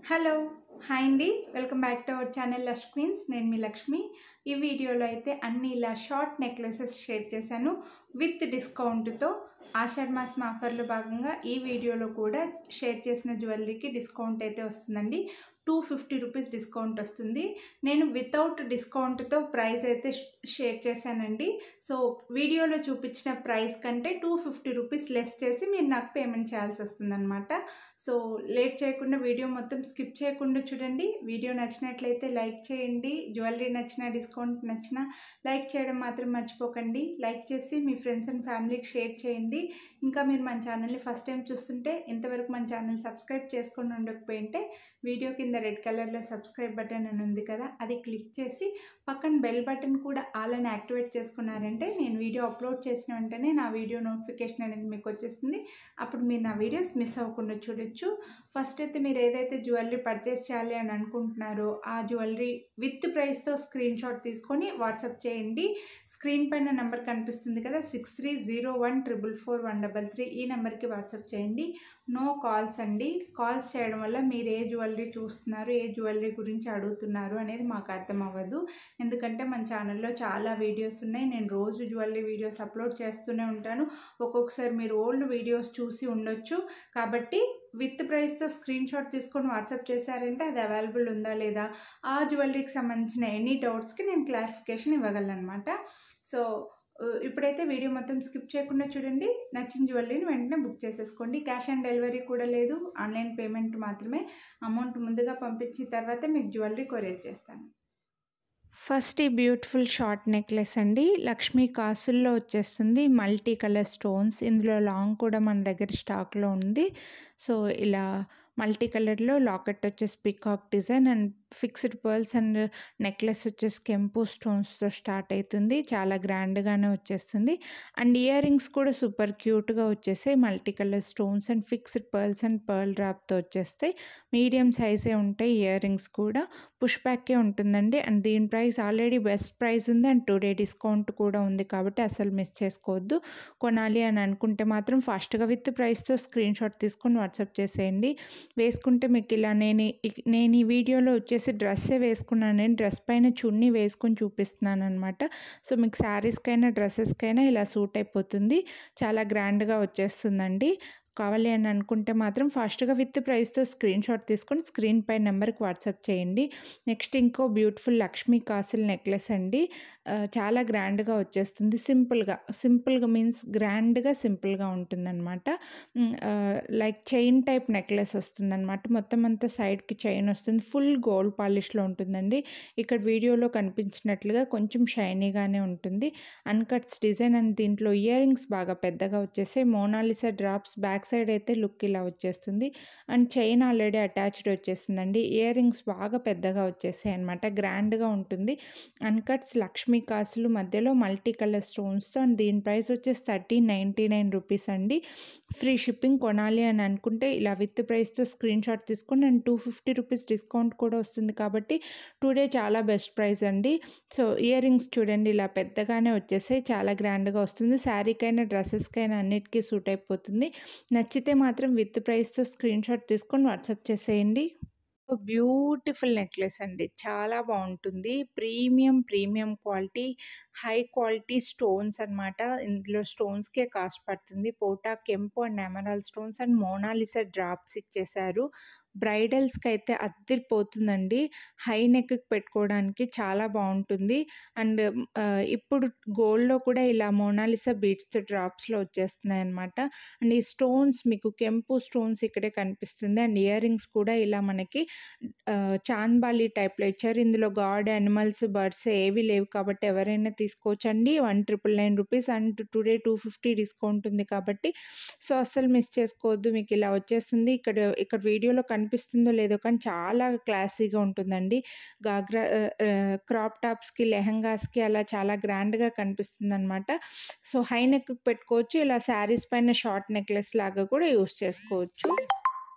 hello hi అండి welcome back to our channel Lush Queens నేను మీ లక్ష్మి ఈ వీడియోలో అయితే అన్ని ఇలా షార్ట్ నెక్లెసెస్ షేర్ చేశాను విత్ డిస్కౌంట్తో ఆషాఢ మాసం ఆఫర్లో భాగంగా ఈ వీడియోలో కూడా షేర్ చేసిన జ్యువెలరీకి డిస్కౌంట్ అయితే వస్తుందండి టూ ఫిఫ్టీ రూపీస్ డిస్కౌంట్ వస్తుంది నేను వితౌట్ డిస్కౌంట్తో ప్రైస్ అయితే షేర్ చేశానండి సో వీడియోలో చూపించిన ప్రైస్ కంటే టూ ఫిఫ్టీ రూపీస్ లెస్ చేసి మీరు నాకు పేమెంట్ చేయాల్సి వస్తుందన్నమాట సో లేట్ చేయకుండా వీడియో మొత్తం స్కిప్ చేయకుండా చూడండి వీడియో నచ్చినట్లయితే లైక్ చేయండి జ్యువెలరీ నచ్చిన డిస్కౌంట్ నచ్చిన లైక్ చేయడం మాత్రం మర్చిపోకండి లైక్ చేసి మీ ఫ్రెండ్స్ అండ్ ఫ్యామిలీకి షేర్ చేయండి ఇంకా మీరు మన ఛానల్ని ఫస్ట్ టైం చూస్తుంటే ఇంతవరకు మన ఛానల్ సబ్స్క్రైబ్ చేసుకొని ఉండకపోయింటే వీడియో కింద రెడ్ కలర్లో సబ్స్క్రైబ్ బటన్ అని ఉంది కదా అది క్లిక్ చేసి పక్కన బెల్ బటన్ కూడా ఆల్ అని యాక్టివేట్ చేసుకున్నారంటే నేను వీడియో అప్లోడ్ చేసిన వెంటనే నా వీడియో నోటిఫికేషన్ అనేది మీకు వచ్చేస్తుంది అప్పుడు మీరు నా వీడియోస్ మిస్ అవ్వకుండా చూడొచ్చు ఫస్ట్ అయితే మీరు ఏదైతే జ్యువెలరీ పర్చేస్ చేయాలి అని అనుకుంటున్నారో ఆ జ్యువెలరీ విత్ ప్రైస్తో స్క్రీన్ షాట్ తీసుకొని వాట్సాప్ చేయండి స్క్రీన్ పైన నెంబర్ కనిపిస్తుంది కదా six three zero one triple four one double three ఈ నెంబర్కి వాట్సాప్ చేయండి నో కాల్స్ అండి కాల్స్ చేయడం వల్ల మీరు ఏ జ్యువెలరీ చూస్తున్నారు ఏ జ్యువెలరీ గురించి అడుగుతున్నారు అనేది మాకు అర్థం అవ్వదు ఎందుకంటే మన ఛానల్లో చాలా వీడియోస్ ఉన్నాయి నేను రోజు జ్యువెలరీ వీడియోస్ అప్లోడ్ చేస్తూనే ఉంటాను ఒక్కొక్కసారి మీరు ఓల్డ్ వీడియోస్ చూసి ఉండొచ్చు కాబట్టి విత్ ప్రైస్తో స్క్రీన్ షాట్ తీసుకొని వాట్సాప్ చేశారంటే అది అవైలబుల్ ఉందా లేదా ఆ జ్యువెలరీకి సంబంధించిన ఎనీ డౌట్స్కి నేను క్లారిఫికేషన్ ఇవ్వగలను అనమాట సో ఇప్పుడైతే వీడియో మొత్తం స్కిప్ చేయకుండా చూడండి నచ్చిన జ్యువెలరీని వెంటనే బుక్ చేసేసుకోండి క్యాష్ ఆన్ డెలివరీ కూడా లేదు ఆన్లైన్ పేమెంట్ మాత్రమే అమౌంట్ ముందుగా పంపించిన తర్వాత మీకు జ్యువెలరీ కొరియర్ చేస్తాను ఫస్ట్ ఈ బ్యూటిఫుల్ షార్ట్ నెక్లెస్ అండి లక్ష్మీ కాసుల్లో వచ్చేస్తుంది మల్టీ కలర్ స్టోన్స్ ఇందులో లాంగ్ కూడా మన దగ్గర స్టాక్లో ఉంది సో ఇలా మల్టీ కలర్లో లాకెట్ వచ్చేసి peacock design and fixed pearls and necklace వచ్చేసి కెంపు స్టోన్స్తో స్టార్ట్ అవుతుంది చాలా గ్రాండ్గానే వచ్చేస్తుంది అండ్ ఇయర్ రింగ్స్ కూడా సూపర్ క్యూట్గా వచ్చేసాయి multi colour stones and fixed pearls and pearl డ్రాప్తో వచ్చేస్తాయి మీడియం సైజే ఉంటాయి ఇయర్ రింగ్స్ కూడా పుష్ బ్యాకే ఉంటుందండి అండ్ దీని ప్రైస్ ఆల్రెడీ బెస్ట్ ప్రైస్ ఉంది అండ్ టుడే డిస్కౌంట్ కూడా ఉంది కాబట్టి అసలు మిస్ చేసుకోవద్దు కొనాలి అని అనుకుంటే మాత్రం ఫాస్ట్గా విత్ ప్రైస్తో స్క్రీన్ షాట్ తీసుకొని వాట్సాప్ చేసేయండి వేసుకుంటే మీకు ఇలా నేను నేను ఈ వీడియోలో వచ్చేసి డ్రెస్సే వేసుకున్నాను నేను డ్రెస్ పైన చున్నీ వేసుకొని చూపిస్తున్నాను అనమాట సో మీకు శారీస్కైనా డ్రెస్సెస్కైనా ఇలా సూట్ అయిపోతుంది చాలా గ్రాండ్గా వచ్చేస్తుందండి కావాలి అని అనుకుంటే మాత్రం ఫాస్ట్గా విత్ ప్రైస్తో స్క్రీన్ షాట్ తీసుకొని స్క్రీన్ పై నెంబర్కి వాట్సాప్ చేయండి నెక్స్ట్ ఇంకో బ్యూటిఫుల్ లక్ష్మీ కాసుల నెక్లెస్ అండి చాలా గ్రాండ్గా వచ్చేస్తుంది సింపుల్గా సింపుల్గా మీన్స్ గ్రాండ్గా సింపుల్గా ఉంటుందన్నమాట లైక్ చైన్ టైప్ నెక్లెస్ వస్తుందన్నమాట మొత్తం అంతా సైడ్కి చైన్ వస్తుంది ఫుల్ గోల్డ్ పాలిష్లో ఉంటుందండి ఇక్కడ వీడియోలో కనిపించినట్లుగా కొంచెం షైనీగానే ఉంటుంది అన్కట్స్ డిజైన్ అండ్ దీంట్లో ఇయర్ రింగ్స్ బాగా పెద్దగా వచ్చేసాయి మోనాలిసా డ్రాప్స్ బ్యాక్ సైడ్ అయితే లుక్ ఇలా వచ్చేస్తుంది అండ్ చైన్ ఆల్రెడీ అటాచ్డ్ వచ్చేస్తుందండి ఇయర్ రింగ్స్ బాగా పెద్దగా వచ్చేసాయి అనమాట గ్రాండ్గా ఉంటుంది అన్కట్స్ లక్ష్మీ కాసులు మధ్యలో మల్టీ కలర్ స్టోన్స్తో అండ్ దీని ప్రైస్ వచ్చేసి థర్టీన్ నైంటీ నైన్ రూపీస్ అండి ఫ్రీ షిప్పింగ్ కొనాలి అని అనుకుంటే ఇలా విత్ ప్రైస్తో స్క్రీన్ షాట్ తీసుకొని and two fifty rupees discount కూడా వస్తుంది కాబట్టి టుడే చాలా బెస్ట్ ప్రైస్ అండి సో ఇయర్ రింగ్స్ చూడండి ఇలా పెద్దగానే వచ్చేసాయి చాలా గ్రాండ్గా వస్తుంది శారీకైనా డ్రెస్సెస్కైనా అన్నిటికీ సూట్ అయిపోతుంది నచ్చితే మాత్రం విత్ ప్రైస్తో స్క్రీన్ షాట్ తీసుకొని వాట్సాప్ చేసేయండి బ్యూటిఫుల్ నెక్లెస్ అండి చాలా బాగుంటుంది premium premium quality high quality stones అనమాట ఇందులో స్టోన్స్కే కాస్ట్ పడుతుంది పోటా కెంపు and emerald stones and Mona Lisa drops ఇచ్చేసారు బ్రైడల్స్కి అయితే అద్దరిపోతుందండి హై నెక్కి పెట్టుకోవడానికి చాలా బాగుంటుంది అండ్ ఇప్పుడు గోల్డ్లో కూడా ఇలా మోనాలిసా బీడ్స్తో డ్రాప్స్లో వచ్చేస్తున్నాయి అనమాట అండ్ ఈ స్టోన్స్ మీకు కెంపు స్టోన్స్ ఇక్కడే కనిపిస్తుంది అండ్ ఇయర్ రింగ్స్ కూడా ఇలా మనకి చాంద్బాలి టైప్లో ఇచ్చారు ఇందులో గాడ్ యానిమల్స్ బర్డ్స్ ఏవి లేవు కాబట్టి ఎవరైనా తీసుకోవచ్చండి one triple nine rupees and today two fifty discount ఉంది కాబట్టి సో అస్సలు మిస్ చేసుకోవద్దు మీకు ఇలా వచ్చేస్తుంది ఇక్కడ ఇక్కడ వీడియోలో కనిపిస్తుందో లేదో కానీ చాలా క్లాసీగా ఉంటుందండి గాగ్రా క్రాప్ టాప్స్కి లెహంగాస్కి అలా చాలా గ్రాండ్గా కనిపిస్తుంది అనమాట సో హై నెక్ పెట్టుకోవచ్చు ఇలా శారీస్ పైన షార్ట్ నెక్లెస్ లాగా కూడా యూస్ చేసుకోవచ్చు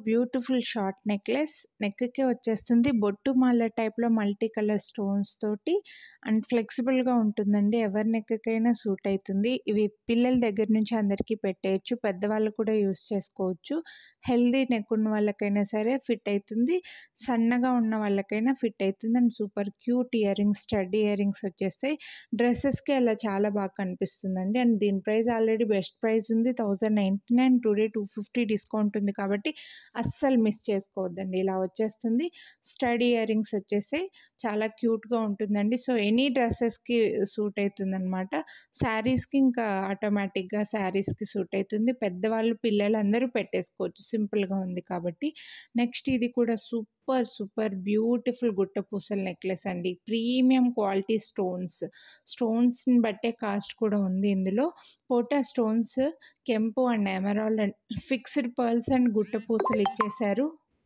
బ్యూటిఫుల్ షార్ట్ నెక్లెస్ నెక్కే వచ్చేస్తుంది బొట్టు మాల టైప్లో మల్టీ కలర్ స్టోన్స్ తోటి అండ్ ఫ్లెక్సిబుల్గా ఉంటుందండి ఎవరి నెక్కకైనా సూట్ అవుతుంది ఇవి పిల్లల దగ్గర నుంచి అందరికీ పెట్టేయచ్చు పెద్దవాళ్ళు కూడా యూస్ చేసుకోవచ్చు హెల్దీ నెక్ ఉన్న వాళ్ళకైనా సరే ఫిట్ అవుతుంది సన్నగా ఉన్న వాళ్ళకైనా ఫిట్ అవుతుంది and super cute earrings stud earrings వచ్చేస్తాయి డ్రెస్సెస్కి అలా చాలా బాగా కనిపిస్తుందండి అండ్ దీని ప్రైస్ ఆల్రెడీ బెస్ట్ ప్రైస్ ఉంది thousand ninety nine today two fifty discount ఉంది కాబట్టి అస్సలు మిస్ చేసుకోవద్దండి ఇలా వచ్చేస్తుంది స్టడ్ ఇయర్ రింగ్స్ వచ్చేసి చాలా క్యూట్గా ఉంటుందండి సో ఎనీ డ్రెస్సెస్కి సూట్ అవుతుందన్నమాట శారీస్కి ఇంకా ఆటోమేటిక్గా శారీస్కి సూట్ అవుతుంది పెద్దవాళ్ళు పిల్లలు అందరూ పెట్టేసుకోవచ్చు సింపుల్గా ఉంది కాబట్టి నెక్స్ట్ ఇది కూడా సూపర్ సూపర్ బ్యూటిఫుల్ గుట్ట పూసల నెక్లెస్ అండి ప్రీమియం క్వాలిటీ స్టోన్స్ స్టోన్స్ని బట్టే కాస్ట్ కూడా ఉంది ఇందులో పోటా స్టోన్స్ కెంపు and emerald and fixed pearls and గుట్ట పూసలు ఇచ్చేశారు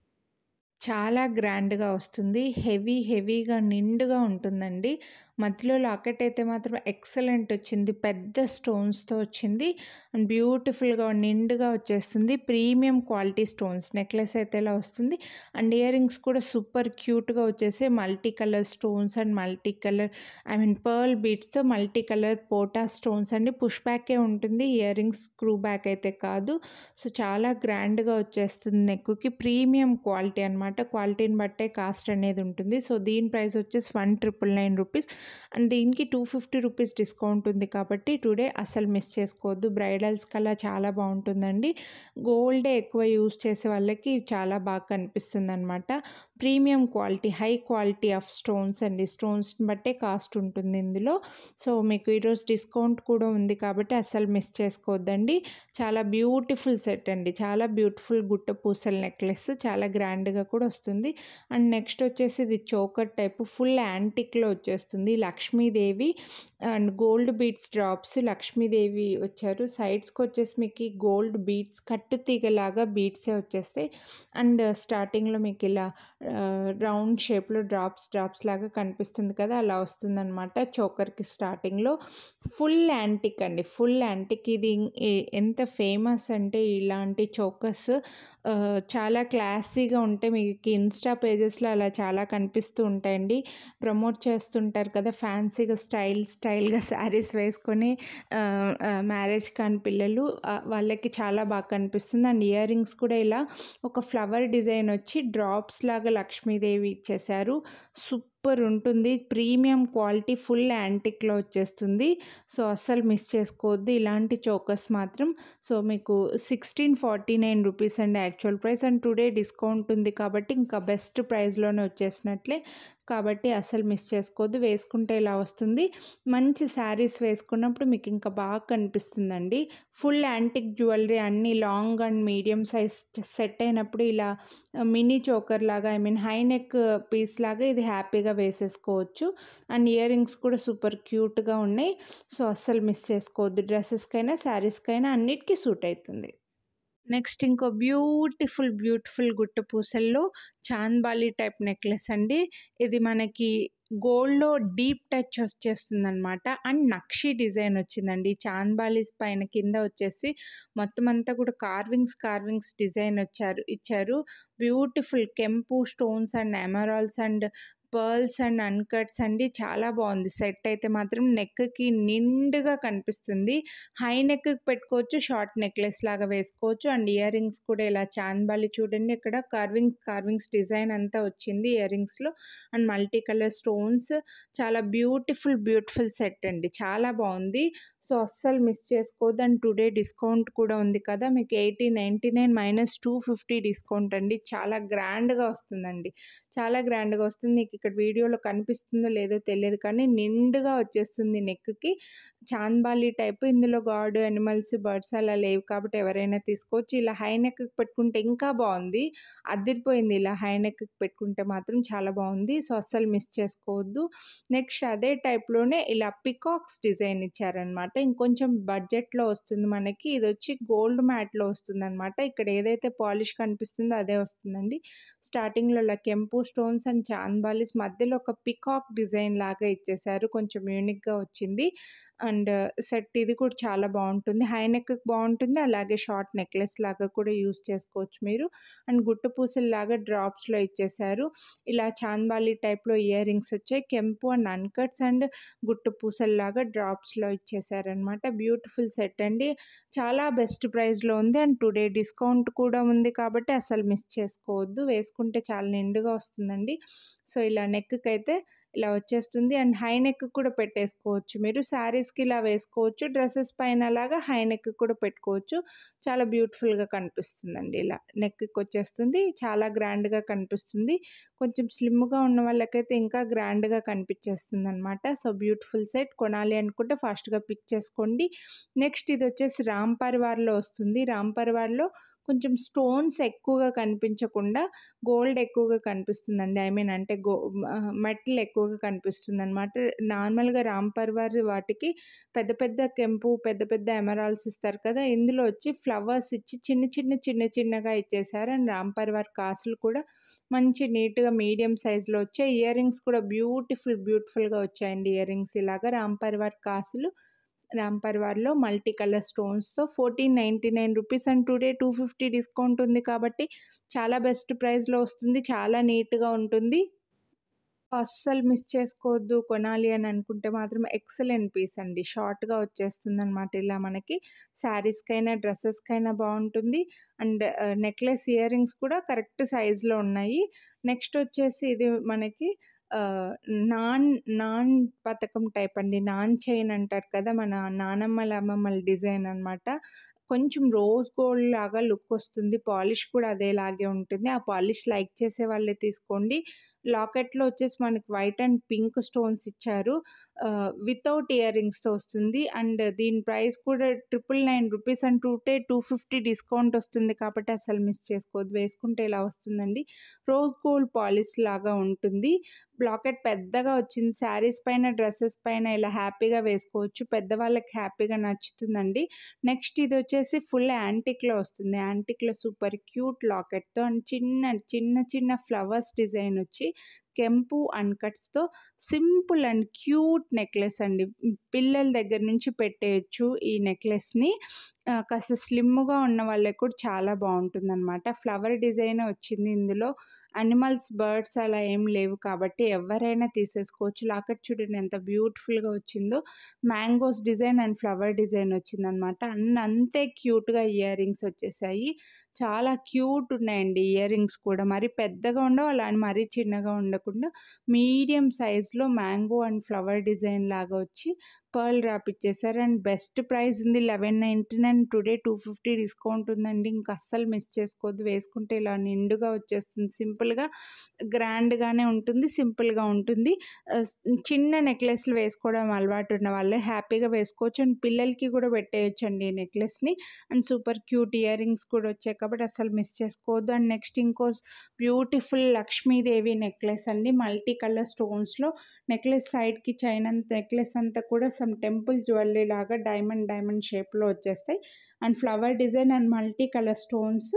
చాలా గ్రాండ్గా వస్తుంది హెవీ హెవీగా నిండుగా ఉంటుందండి మధ్యలో లాకెట్ అయితే మాత్రం ఎక్సలెంట్ వచ్చింది పెద్ద స్టోన్స్తో వచ్చింది అండ్ బ్యూటిఫుల్గా నిండుగా వచ్చేస్తుంది ప్రీమియం క్వాలిటీ స్టోన్స్ నెక్లెస్ అయితే ఇలా వస్తుంది అండ్ ఇయర్ రింగ్స్ కూడా సూపర్ క్యూట్గా వచ్చేసి multi colour stones and multi colour I mean pearl బీట్స్తో మల్టీ కలర్ పోటా స్టోన్స్ అండి పుష్ బ్యాకే ఉంటుంది ఇయర్ రింగ్స్ స్క్రూ బ్యాక్ అయితే కాదు సో చాలా గ్రాండ్గా వచ్చేస్తుంది నెక్కి ప్రీమియం క్వాలిటీ అనమాట క్వాలిటీని బట్టే కాస్ట్ అనేది ఉంటుంది సో దీని ప్రైస్ వచ్చేసి one triple nine rupees and దీనికి టూ ఫిఫ్టీ రూపీస్ డిస్కౌంట్ ఉంది కాబట్టి టుడే అసలు మిస్ చేసుకోవద్దు బ్రైడల్స్ కల్లా చాలా బాగుంటుందండి గోల్డే ఎక్కువ యూస్ చేసే వాళ్ళకి చాలా బాగా కనిపిస్తుంది అనమాట premium quality high quality of stones అండి స్టోన్స్ని బట్టే కాస్ట్ ఉంటుంది ఇందులో సో మీకు ఈరోజు డిస్కౌంట్ కూడా ఉంది కాబట్టి అసలు మిస్ చేసుకోవద్దండి చాలా బ్యూటిఫుల్ సెట్ అండి చాలా బ్యూటిఫుల్ గుట్ట పూసల నెక్లెస్ చాలా గ్రాండ్గా కూడా వస్తుంది అండ్ నెక్స్ట్ వచ్చేసి ఇది చోకర్ టైప్ ఫుల్ యాంటిక్లో వచ్చేస్తుంది Lakshmi Devi and gold beads drops Lakshmi Devi వచ్చారు సైడ్స్కి వచ్చేసి మీకు గోల్డ్ బీట్స్ కట్టు తీగలాగా బీట్సే వచ్చేస్తాయి అండ్ స్టార్టింగ్లో మీకు ఇలా రౌండ్ షేప్లో డ్రాప్స్ డ్రాప్స్ లాగా కనిపిస్తుంది కదా అలా వస్తుందన్నమాట చోకర్కి స్టార్టింగ్లో ఫుల్ యాంటిక్ అండి ఫుల్ యాంటిక్ ఇది ఎంత ఫేమస్ అంటే ఇలాంటి చోకర్స్ చాలా క్లాసీగా ఉంటే మీకు ఇన్స్టా పేజెస్లో అలా చాలా కనిపిస్తూ ఉంటాయండి ప్రమోట్ చేస్తుంటారు కదా ఫ్యాన్సీగా స్టైల్ స్టైల్గా శారీస్ వేసుకొని మ్యారేజ్ కాని పిల్లలు వాళ్ళకి చాలా బాగా కనిపిస్తుంది అండ్ ఇయర్ రింగ్స్ కూడా ఇలా ఒక ఫ్లవర్ డిజైన్ వచ్చి డ్రాప్స్ లాగా లక్ష్మీదేవి ఇచ్చేశారు సూపర్ ఉంటుంది ప్రీమియం క్వాలిటీ ఫుల్ యాంటిక్లో వచ్చేస్తుంది సో అస్సలు మిస్ చేసుకోవద్దు ఇలాంటి చోకస్ మాత్రం సో మీకు సిక్స్టీన్ ఫార్టీ నైన్ రూపీస్ అండి actual price and today discount ఉంది కాబట్టి ఇంకా బెస్ట్ ప్రైస్లోనే వచ్చేసినట్లే కాబట్టి అసలు మిస్ చేసుకోవద్దు వేసుకుంటే ఇలా వస్తుంది మంచి శారీస్ వేసుకున్నప్పుడు మీకు ఇంకా బాగా కనిపిస్తుందండి ఫుల్ యాంటిక్ జ్యువెలరీ అన్నీ long and medium size set అయినప్పుడు ఇలా మినీ చోకర్ లాగా I mean high neck piece లాగా ఇది హ్యాపీగా వేసేసుకోవచ్చు అండ్ ఇయర్ రింగ్స్ కూడా సూపర్ క్యూట్గా ఉన్నాయి సో అస్సలు మిస్ చేసుకోవద్దు డ్రెస్సెస్కైనా శారీస్కైనా అన్నిటికీ సూట్ అవుతుంది నెక్స్ట్ ఇంకో బ్యూటిఫుల్ బ్యూటిఫుల్ గుట్ట పూసల్లో చాంద్బాలి టైప్ నెక్లెస్ అండి ఇది మనకి గోల్డ్లో డీప్ టచ్ వచ్చేస్తుంది అనమాట అండ్ నక్షి డిజైన్ వచ్చిందండి చాంద్బాలీస్ పైన కింద వచ్చేసి మొత్తం అంతా కూడా కార్వింగ్స్ కార్వింగ్స్ డిజైన్ వచ్చారు ఇచ్చారు బ్యూటిఫుల్ కెంపు stones and emeralds and pearls and uncuts అండి చాలా బాగుంది సెట్ అయితే మాత్రం నెక్కి నిండుగా కనిపిస్తుంది హై నెక్కి పెట్టుకోవచ్చు షార్ట్ నెక్లెస్ లాగా వేసుకోవచ్చు అండ్ ఇయర్ రింగ్స్ కూడా ఇలా చాంద్బాలి చూడండి ఇక్కడ కార్వింగ్ కార్వింగ్స్ డిజైన్ అంతా వచ్చింది ఇయర్ రింగ్స్లో అండ్ మల్టీ కలర్ స్టోన్స్ చాలా బ్యూటిఫుల్ బ్యూటిఫుల్ సెట్ అండి చాలా బాగుంది సో అస్సలు మిస్ చేసుకోవద్దు అండ్ టుడే డిస్కౌంట్ కూడా ఉంది కదా మీకు eighty ninety nine minus two fifty discount అండి చాలా గ్రాండ్గా వస్తుందండి చాలా గ్రాండ్గా వస్తుంది మీకు ఇక్కడ వీడియోలో కనిపిస్తుందో లేదో తెలియదు కానీ నిండుగా వచ్చేస్తుంది నెక్కి చాంద్బాలి టైప్ ఇందులో గాడ్ అనిమల్స్ బర్డ్స్ అలా లేవు కాబట్టి ఎవరైనా తీసుకోవచ్చు ఇలా హై నెక్కి పెట్టుకుంటే ఇంకా బాగుంది అదిరిపోయింది ఇలా హై నెక్కి పెట్టుకుంటే మాత్రం చాలా బాగుంది సో అస్సలు మిస్ చేసుకోవద్దు నెక్స్ట్ అదే టైప్లోనే ఇలా పికాక్స్ డిజైన్ ఇచ్చారనమాట ఇంకొంచెం బడ్జెట్లో వస్తుంది మనకి ఇది వచ్చి గోల్డ్ మ్యాట్లో వస్తుంది అనమాట ఇక్కడ ఏదైతే పాలిష్ కనిపిస్తుందో అదే వస్తుందండి స్టార్టింగ్లో ఇలా కెంపు స్టోన్స్ అండ్ చాంద్బాలిస్ మధ్యలో ఒక పికాక్ డిజైన్ లాగా ఇచ్చేసారు కొంచెం యూనిక్గా వచ్చింది అండ్ సెట్ ఇది కూడా చాలా బాగుంటుంది హై నెక్కి బాగుంటుంది అలాగే షార్ట్ నెక్లెస్ లాగా కూడా యూస్ చేసుకోవచ్చు మీరు అండ్ గుట్ట పూసల్లాగా డ్రాప్స్లో ఇచ్చేసారు ఇలా చాంద్బాలి టైప్లో ఇయర్ రింగ్స్ వచ్చాయి కెంపు అండ్ అన్కట్స్ అండ్ గుట్ట పూసల్లాగా డ్రాప్స్లో ఇచ్చేసారనమాట బ్యూటిఫుల్ సెట్ అండి చాలా బెస్ట్ ప్రైస్లో ఉంది అండ్ టుడే డిస్కౌంట్ కూడా ఉంది కాబట్టి అసలు మిస్ చేసుకోవద్దు వేసుకుంటే చాలా నిండుగా వస్తుందండి సో ఇలా నెక్కి అయితే ఇలా వచ్చేస్తుంది అండ్ హై నెక్ కూడా పెట్టేసుకోవచ్చు మీరు శారీస్కి ఇలా వేసుకోవచ్చు డ్రెస్సెస్ పైన లాగా హై నెక్ కూడా పెట్టుకోవచ్చు చాలా బ్యూటిఫుల్గా కనిపిస్తుందండి ఇలా నెక్కి వచ్చేస్తుంది చాలా గ్రాండ్గా కనిపిస్తుంది కొంచెం స్లిమ్గా ఉన్న వాళ్ళకైతే ఇంకా గ్రాండ్గా కనిపించేస్తుంది అనమాట సో బ్యూటిఫుల్ సెట్ కొనాలి అనుకుంటే ఫాస్ట్గా పిక్ చేసుకోండి నెక్స్ట్ ఇది వచ్చేసి రామ్ పరివార్లో వస్తుంది రామ్ పరివార్లో కొంచెం స్టోన్స్ ఎక్కువగా కనిపించకుండా గోల్డ్ ఎక్కువగా కనిపిస్తుందండి ఐ మీన్ అంటే గో మెటల్ ఎక్కువగా కనిపిస్తుంది అనమాట నార్మల్గా రామ్ పర్వార్ వాటికి పెద్ద పెద్ద కెంపు పెద్ద పెద్ద ఎమరాల్స్ ఇస్తారు కదా ఇందులో వచ్చి ఫ్లవర్స్ ఇచ్చి చిన్న చిన్న చిన్న చిన్నగా ఇచ్చేసారు అండ్ రామ్ పర్వార్ కాసులు కూడా మంచి నీట్గా మీడియం సైజులో వచ్చాయి ఇయర్ రింగ్స్ కూడా బ్యూటిఫుల్ బ్యూటిఫుల్గా వచ్చాయండి ఇయర్ రింగ్స్ ఇలాగా రామ్ పర్వార్ కాసులు రామ్ పర్వార్లో మల్టీ కలర్ స్టోన్స్తో fourteen ninety nine rupees and today two fifty discount ఉంది కాబట్టి చాలా బెస్ట్ ప్రైస్లో వస్తుంది చాలా నీట్గా ఉంటుంది అస్సలు మిస్ చేసుకోవద్దు కొనాలి అని అనుకుంటే మాత్రం ఎక్సలెంట్ పీస్ అండి షార్ట్గా వచ్చేస్తుంది అనమాట ఇలా మనకి శారీస్కైనా డ్రెస్సెస్కైనా బాగుంటుంది అండ్ నెక్లెస్ ఇయర్ రింగ్స్ కూడా కరెక్ట్ సైజులో ఉన్నాయి నెక్స్ట్ వచ్చేసి ఇది మనకి నాన్ నాన్ పథకం టైప్ అండి నాన్ చైన్ అంటారు కదా మన నానమ్మల అమ్మమ్మల డిజైన్ అనమాట కొంచెం రోజ్ గోల్డ్ లాగా లుక్ వస్తుంది పాలిష్ కూడా అదేలాగే ఉంటుంది ఆ పాలిష్ లైక్ చేసే వాళ్ళే తీసుకోండి లాకెట్లో వచ్చేసి మనకి వైట్ అండ్ పింక్ స్టోన్స్ ఇచ్చారు వితౌట్ ఇయర్ రింగ్స్తో వస్తుంది అండ్ దీని ప్రైస్ కూడా triple nine rupees and today two fifty discount వస్తుంది కాబట్టి అసలు మిస్ చేసుకోవద్దు వేసుకుంటే ఇలా వస్తుందండి రోజ్ గోల్డ్ పాలిష్ లాగా ఉంటుంది బ్లాకెట్ పెద్దగా వచ్చింది శారీస్ పైన డ్రెస్సెస్ పైన ఇలా హ్యాపీగా వేసుకోవచ్చు పెద్దవాళ్ళకి హ్యాపీగా నచ్చుతుందండి నెక్స్ట్ ఇది వచ్చేసి ఫుల్ యాంటిక్లో వస్తుంది యాంటిక్లో సూపర్ క్యూట్ లాకెట్తో అండ్ చిన్న చిన్న చిన్న ఫ్లవర్స్ డిజైన్ వచ్చి కెంపు అన్కట్స్తో సింపుల్ అండ్ క్యూట్ నెక్లెస్ అండి పిల్లల దగ్గర నుంచి పెట్టేయచ్చు ఈ నెక్లెస్ని కాస్త స్లిమ్గా ఉన్న వాళ్ళకి కూడా చాలా బాగుంటుంది అనమాట ఫ్లవర్ డిజైన్ వచ్చింది ఇందులో అనిమల్స్ బర్డ్స్ అలా ఏం లేవు కాబట్టి ఎవరైనా తీసేసుకోవచ్చు లాకెట్ చూడండి ఎంత బ్యూటిఫుల్గా వచ్చిందో mangoes design and flower design వచ్చిందనమాట అన్న అంతే క్యూట్గా ఇయర్ రింగ్స్ వచ్చేసాయి చాలా క్యూట్ ఉన్నాయండి ఇయర్ రింగ్స్ కూడా మరి పెద్దగా ఉండవు అలా అని మరీ చిన్నగా ఉండకుండా మీడియం సైజ్లో మ్యాంగో అండ్ ఫ్లవర్ డిజైన్ లాగా వచ్చి పర్ల్ ర్యాప్ ఇచ్చేసారు అండ్ బెస్ట్ ప్రైస్ ఉంది eleven ninety nine today two fifty discount ఉందండి ఇంకా అస్సలు మిస్ చేసుకోవద్దు వేసుకుంటే ఇలా నిండుగా వచ్చేస్తుంది సింపుల్గా గ్రాండ్గానే ఉంటుంది సింపుల్గా ఉంటుంది చిన్న నెక్లెస్లు వేసుకోవడం అలవాటు ఉన్న వాళ్ళే హ్యాపీగా వేసుకోవచ్చు అండ్ పిల్లలకి కూడా పెట్టేయచ్చు అండి ఈ నెక్లెస్ని and super cute earrings కూడా వచ్చాయి కాబట్టి అసలు మిస్ చేసుకోవద్దు అండ్ నెక్స్ట్ ఇంకో బ్యూటిఫుల్ లక్ష్మీదేవి నెక్లెస్ అండి మల్టీ కలర్ స్టోన్స్లో నెక్లెస్ సైడ్కి చైన్ అంత నెక్లెస్ అంతా కూడా సమ్ టెంపుల్ జ్యువెలరీ లాగా డైమండ్ డైమండ్ షేప్లో వచ్చేస్తాయి and flower design and multi colour stones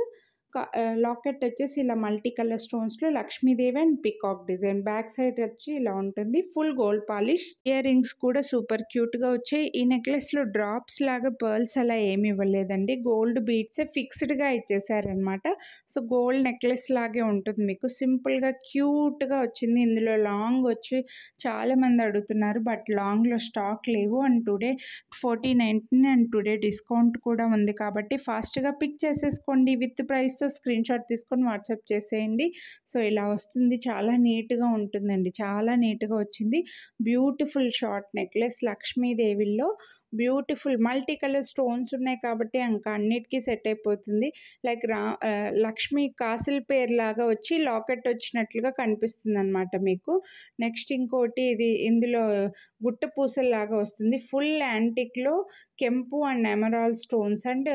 locket వచ్చేసి ఇలా మల్టీ కలర్ స్టోన్స్లో Lakshmi Devi and peacock design back side వచ్చి ఇలా ఉంటుంది full gold polish earrings కూడా సూపర్ క్యూట్గా వచ్చాయి ఈ నెక్లెస్లో డ్రాప్స్ లాగా పర్ల్స్ అలా ఏమి ఇవ్వలేదండి గోల్డ్ బీట్స్ ఫిక్స్డ్గా ఇచ్చేసారనమాట సో గోల్డ్ నెక్లెస్ లాగే ఉంటుంది మీకు సింపుల్గా క్యూట్గా వచ్చింది ఇందులో లాంగ్ వచ్చి చాలామంది అడుగుతున్నారు బట్ లాంగ్లో స్టాక్ లేవు and today forty nineteen and today discount కూడా ఉంది కాబట్టి ఫాస్ట్గా పిక్ చేసేసుకోండి విత్ ప్రైస్తో స్క్రీన్ షాట్ తీసుకొని వాట్సాప్ చేసేయండి సో ఇలా వస్తుంది చాలా నీట్గా ఉంటుందండి చాలా నీట్గా వచ్చింది బ్యూటిఫుల్ షార్ట్ నెక్లెస్ లక్ష్మీదేవిలో బ్యూటిఫుల్ మల్టీ కలర్ స్టోన్స్ ఉన్నాయి కాబట్టి ఇంకా అన్నిటికీ సెట్ అయిపోతుంది లైక్ రా లక్ష్మీ కాసుల పేరు లాగా వచ్చి లాకెట్ వచ్చినట్లుగా కనిపిస్తుంది అనమాట మీకు నెక్స్ట్ ఇంకోటి ఇది ఇందులో గుట్ట పూసల్లాగా వస్తుంది ఫుల్ యాంటిక్లో కెంపు and emerald stones and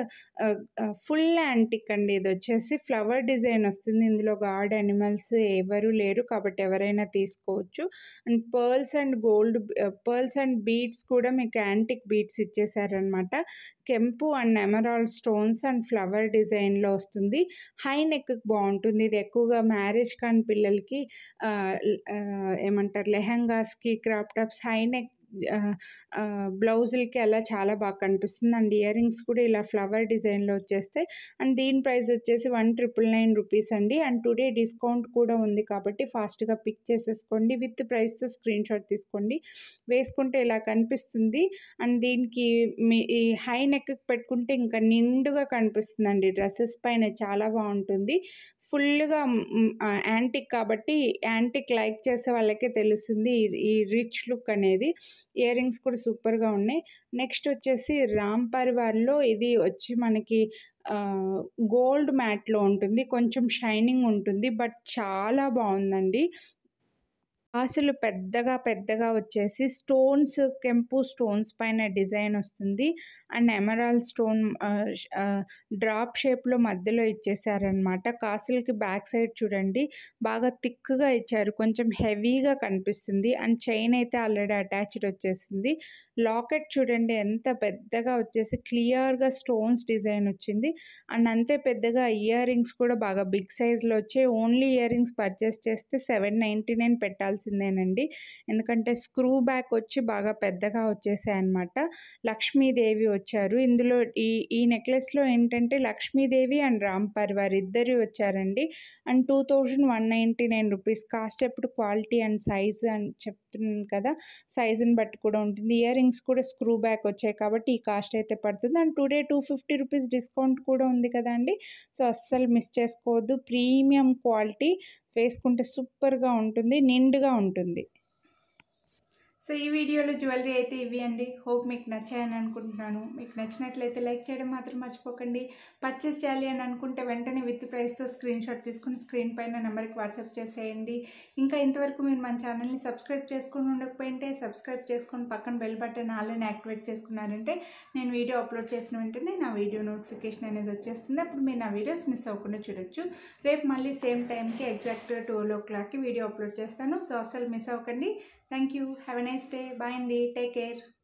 full antique అండి ఇది వచ్చేసి ఫ్లవర్ డిజైన్ వస్తుంది ఇందులో గాడ్ అనిమల్స్ ఎవరు లేరు కాబట్టి ఎవరైనా తీసుకోవచ్చు and pearls and gold pearls and beads కూడా మీకు యాంటిక్ బీడ్స్ ఇచ్చేసారనమాట కెంపు and emerald stones and flower డిజైన్లో వస్తుంది హై నెక్ బాగుంటుంది ఇది ఎక్కువగా మ్యారేజ్ కాని పిల్లలకి ఏమంటారు లెహంగాస్కి క్రాప్ టాప్స్ హై నెక్ బ్లౌజులకి అలా చాలా బాగా కనిపిస్తుంది అండ్ ఇయర్ రింగ్స్ కూడా ఇలా ఫ్లవర్ డిజైన్లో వచ్చేస్తాయి అండ్ దీని ప్రైస్ వచ్చేసి వన్ ట్రిపుల్ నైన్ రూపీస్ అండి అండ్ టుడే డిస్కౌంట్ కూడా ఉంది కాబట్టి ఫాస్ట్గా పిక్ చేసేసుకోండి విత్ ప్రైస్తో స్క్రీన్ షాట్ తీసుకోండి వేసుకుంటే ఇలా కనిపిస్తుంది అండ్ దీనికి మీ ఈ హై నెక్ పెట్టుకుంటే ఇంకా నిండుగా కనిపిస్తుందండి డ్రెస్సెస్ పైన చాలా బాగుంటుంది ఫుల్గా యాంటిక్ కాబట్టి యాంటిక్ లైక్ చేసే వాళ్ళకే తెలుస్తుంది ఈ- ఈ రిచ్ లుక్ అనేది ఇయర్ రింగ్స్ కూడా సూపర్గా ఉన్నాయి నెక్స్ట్ వచ్చేసి రామ్ పరివార్లో ఇది వచ్చి మనకి గోల్డ్ మ్యాట్లో ఉంటుంది కొంచెం షైనింగ్ ఉంటుంది బట్ చాలా బాగుందండి అసలు పెద్దగా పెద్దగా వచ్చేసి స్టోన్స్ కెంపు స్టోన్స్ పైన డిజైన్ వస్తుంది అండ్ ఎమరాల్ స్టోన్ డ్రాప్ షేప్లో మధ్యలో ఇచ్చేసారనమాట కాసులకి బ్యాక్ సైడ్ చూడండి బాగా థిక్గా ఇచ్చారు కొంచెం హెవీగా కనిపిస్తుంది అండ్ చైన్ అయితే ఆల్రెడీ అటాచ్డ్ వచ్చేసింది లాకెట్ చూడండి ఎంత పెద్దగా వచ్చేసి క్లియర్గా స్టోన్స్ డిజైన్ వచ్చింది అండ్ అంతే పెద్దగా ఇయర్ రింగ్స్ కూడా బాగా బిగ్ సైజ్లో వచ్చాయి ఓన్లీ ఇయర్ రింగ్స్ పర్చేస్ చేస్తే సెవెన్ నైంటీ నైన్ పెట్టాల్సిందేనండి ఎందుకంటే స్క్రూ బ్యాక్ వచ్చి బాగా పెద్దగా వచ్చేసాయి అనమాట లక్ష్మీదేవి వచ్చారు ఇందులో ఈ ఈ నెక్లెస్లో ఏంటంటే లక్ష్మీదేవి అండ్ రామ్ పరివార్ ఇద్దరు వచ్చారండి and two thousand one ninety nine rupees cost ఎప్పుడు క్వాలిటీ అండ్ సైజ్ అని చెప్తున్నాను కదా సైజుని బట్టి కూడా ఉంటుంది ఇయర్ రింగ్స్ కూడా స్క్రూ బ్యాక్ వచ్చాయి కాబట్టి ఈ కాస్ట్ అయితే పడుతుంది and today two fifty rupees discount కూడా ఉంది కదండి సో అస్సలు మిస్ చేసుకోవద్దు ప్రీమియం క్వాలిటీ వేసుకుంటే సూపర్గా ఉంటుంది నిండుగా ఉంటుంది సో ఈ వీడియోలో జ్యువెలరీ అయితే ఇవి అండి హోప్ మీకు నచ్చాయని అనుకుంటున్నాను మీకు నచ్చినట్లయితే లైక్ చేయడం మాత్రం మర్చిపోకండి పర్చేస్ చేయాలి అని అనుకుంటే వెంటనే విత్ ప్రైస్తో స్క్రీన్ షాట్ తీసుకుని స్క్రీన్ పైన నెంబర్కి వాట్సాప్ చేసేయండి ఇంకా ఇంతవరకు మీరు మన ఛానల్ని సబ్స్క్రైబ్ చేసుకుని ఉండకపోయింటే సబ్స్క్రైబ్ చేసుకొని పక్కన బెల్ బటన్ ఆల్రెడీ యాక్టివేట్ చేసుకున్నారంటే నేను వీడియో అప్లోడ్ చేసిన వెంటనే నా వీడియో నోటిఫికేషన్ అనేది వచ్చేస్తుంది అప్పుడు మీరు నా వీడియోస్ మిస్ అవ్వకుండా చూడొచ్చు రేపు మళ్ళీ సేమ్ టైంకి ఎగ్జాక్ట్గా ట్వెల్వ్ ఓ క్లాక్కి వీడియో అప్లోడ్ చేస్తాను సో అస్సలు మిస్ అవ్వకండి thank you have a nice day bye అండి టేక్ కేర్